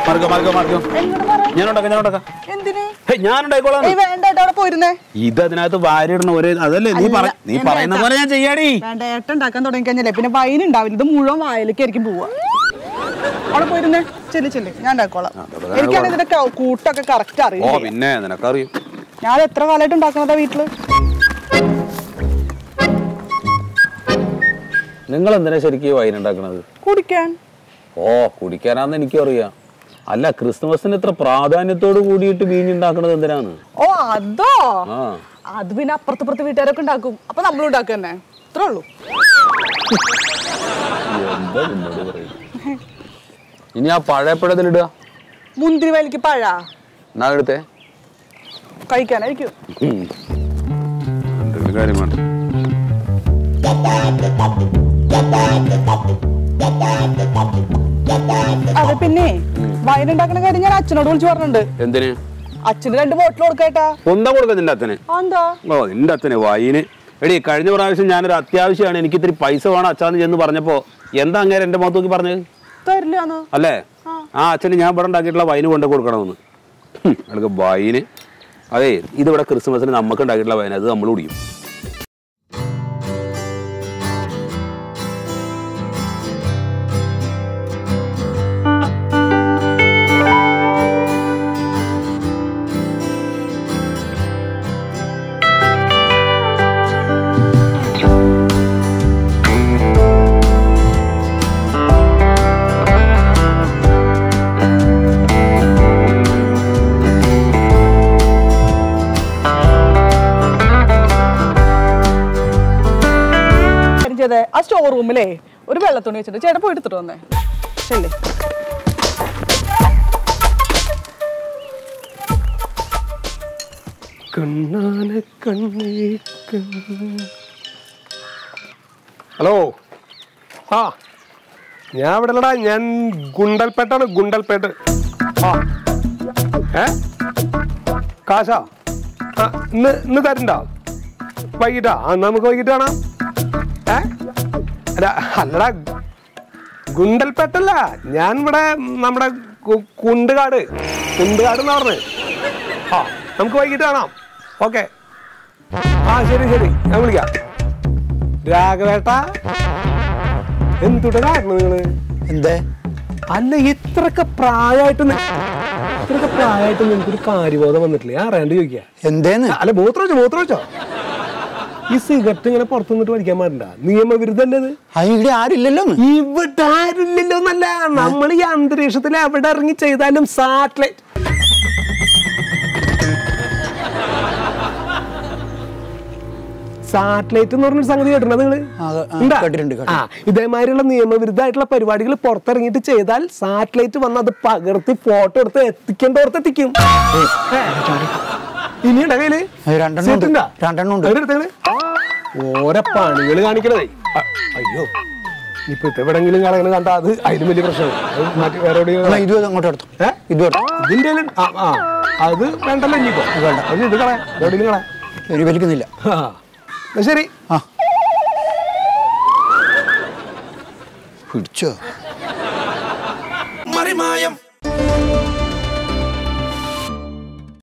Marco Marco Marco എങ്ങോട്ട് മാറാൻ? ഞാൻ ഉണ്ടാക്കാം ഞാൻ ഉണ്ടാക്കാം എന്തിന് ഹേയ്, ഞാൻ ഉണ്ടായിക്കോളാം ഏയ് വേണ്ട ഏട്ടാ അവിടെ പോയിരുന്നേ ഇത് അതിനകത്ത് വാരിയിടണ ഒരേ അതല്ലേ നീ പറ അല്ല, നീ എന്റെ പറയുന്ന ഏട്ടാ. പോലെ ഞാൻ ചെയ്യാടി വേണ്ട ഏട്ടൻ ഉണ്ടാക്കാൻ തുടങ്ങി കഴിഞ്ഞാലേ പിന്നെ വൈൻ ഉണ്ടാവില്ല ഇത് മുഴുവൻ വായിലേക്കായിരിക്കും പോവുക അവിടെ പോയിരുന്നേ ചെല്ലി ചെല്ലി ഞാൻ ഉണ്ടാക്കോളാം അതൊക്കെ എനിക്കാണ് ഇതിന്റെ ക- കൂട്ടൊക്കെ കറക്റ്റ് ഓ അറിയില്ല പിന്നെ നിനക്കറിയും ഞാൻ എത്ര കാലമായിട്ട് ഉണ്ടാക്കുന്നതാ വീട്ടില് നിങ്ങൾ എന്തിനാ ശരിക്കും വൈൻ ഉണ്ടാക്കണത് കുടിക്കാൻ ഓ കുടിക്കാനാന്ന് എനിക്കും അറിയാം അല്ല ക്രിസ്മസിന് ഇത്ര പ്രാധാന്യത്തോട് കൂടിയിട്ട് വീഞ്ഞുണ്ടാക്കണത് എന്തിനാണ് ഓ അതോ ആ അത് പിന്നെ അപ്പുറത്ത് ഇപ്പുറത്ത് വീട്ടുകാരൊക്കെ ഉണ്ടാക്കും അപ്പൊ നമ്മൾ ഉണ്ടാക്കുക തന്നെ ഇത്രേ ഉള്ളൂ എന്താ നിന്നോട് പറയുന്നത് ഇനി ആ പഴയപ്പഴത്തിലിടുക മുന്തിരി വലിക്ക് പഴ എന്നാ എടുത്തേ കഴിക്കാനായിരിക്കും ഉം. എന്തെങ്കിലും കാര്യം വേണ്ട അതെ പിന്നെ വൈൻ ഉണ്ടാക്കുന്ന കാര്യം ഞാൻ അച്ഛനോട് വിളിച്ചു പറഞ്ഞിട്ടുണ്ട് എന്തിന് അച്ഛന് രണ്ട് ബോട്ടിൽ കൊടുക്കേട്ടാ കൊന്ത കൊടുക്ക നിന്റെ അച്ഛന് എന്താ ഓ നിന്റെ അച്ഛന് വൈന് എടി കഴിഞ്ഞ പ്രാവശ്യം ഞാനൊരു അത്യാവശ്യമാണ് എനിക്ക് ഇത്തിരി പൈസ വേണം അച്ഛാന്ന് ചെന്ന് പറഞ്ഞപ്പോ എന്താ അങ്ങേരെ എന്റെ മുഖത്ത് നോക്കി പറഞ്ഞത് തരില്ലാന്ന് അല്ലേ ആ അച്ഛന് ഞാൻ ഇവിടെ ഉണ്ടാക്കിയിട്ടുള്ള വൈന് കൊണ്ട് കൊടുക്കണമെന്ന് ഹും, അയാൾക്ക് വൈന് അതെ ഇതിവിടെ ക്രിസ്മസിന് നമുക്ക് ഉണ്ടാക്കിയിട്ടുള്ള വൈൻ അത് നമ്മൾ കുടിക്കും കാര്യം ചെയ്തേ ആ സ്റ്റോർ റൂമിലേ ഒരു വെള്ളത്തുണി വെച്ചിട്ട് ചേട്ടൻ പോയി എടുത്തിട്ട് വന്നേ ശരി കണ്ണാന കണ്ണേ ഹലോ ആ ഞാൻ ഇവിടെ അല്ലടാ ഞാൻ ഗുണ്ടൽപേട്ടാണ് ഗുണ്ടൽപേട്ട് ആ ഏ കാശാ ആ ഇന്ന് ഇന്ന് തരണ്ട വൈകിട്ടാ ആ എന്നാ നമുക്ക് വൈകിട്ട് കാണാം ഏ അല്ല അല്ലടാ ഗുണ്ടൽപേട്ടല്ല ഞാൻ ഇവിടെ നമ്മുടെ കു- കുണ്ടുകാട് കുണ്ടുകാട് എന്ന് പറഞ്ഞത് ആ നമുക്ക് വൈകിട്ട് കാണാം ഓക്കെ ആ ശരി ശരി ഞാൻ വിളിക്കാം രാഘവേട്ട എന്തുടനായിരുന്നു നിങ്ങള് എന്തേ അല്ല ഇത്രയൊക്കെ പ്രായമായിട്ട് നി- ഇത്രയൊക്കെ പ്രായമായിട്ട് നിനക്കൊരു കാര്യബോധം വന്നിട്ടില്ല ഞാൻ അറിയാണ്ട് ചോദിക്കുക എന്തേന്ന് അല്ല മൂത്രം വെച്ചോ മൂത്രം വെച്ചോ ഈ സിഗരറ്റ് ഇങ്ങനെ പുറത്തു നിന്നിട്ട് വലിക്കാൻ പാടില്ല നിയമവിരുദ്ധല്ലേ ഇത് ഇവിടെ ആരില്ലല്ലോ ഒന്ന്. ഇവിടെ ആരില്ലല്ലോ എന്നല്ല നമ്മൾ ഈ അന്തരീക്ഷത്തിൽ എവിടെ ഇറങ്ങി ചെയ്താലും സാറ്റലൈറ്റ് സാറ്റലൈറ്റ് എന്ന് പറഞ്ഞൊരു സംഗതി കേട്ടിട്ടുണ്ടോ നിങ്ങള് ആ, ആ, ഉണ്ടാ? കേട്ടിട്ടുണ്ട്, കേട്ടിട്ടുണ്ട്. ആ ഇതേമാതിരിയുള്ള നിയമവിരുദ്ധമായിട്ടുള്ള പരിപാടികൾ പുറത്തിറങ്ങിയിട്ട് ചെയ്താൽ സാറ്റലൈറ്റ് വന്ന് അത് പകർത്തി ഫോട്ടോ എടുത്ത് എത്തിക്കേണ്ടോർത്ത് എത്തിക്കും ഏ. ഇനിയുണ്ടോ കയ്യില് ഏ, രണ്ടെണ്ണം ഉണ്ട്. സീറ്റുണ്ടോ? രണ്ടെണ്ണം ഉണ്ട്. അതെടുത്തേണ്. ഓരോ പണികൾ കാണിക്കണതേ അ- അയ്യോ ഇപ്പൊ എവിടെങ്കിലും കളയണ കണ്ട അത് അതിലും വലിയ പ്രശ്നമാണ് അത് മാറ്റി വേറെ എവിടെയെങ്കിലും എന്നാ ഇതും അങ്ങോട്ട് എടുത്തു ഏ? ഇതും എടുത്തു ഇതിന്റെ കയ്യില്- ആ ആ അത് വേണ്ടല്ലോ ഇനിയിപ്പോ വേണ്ട. അത് ഇത് കളയാം എവിടെയും കളയാം ഒരു വലിക്കുന്നില്ല ആ എന്നാ ശരി ആ പിടിച്ചോ മറിമായം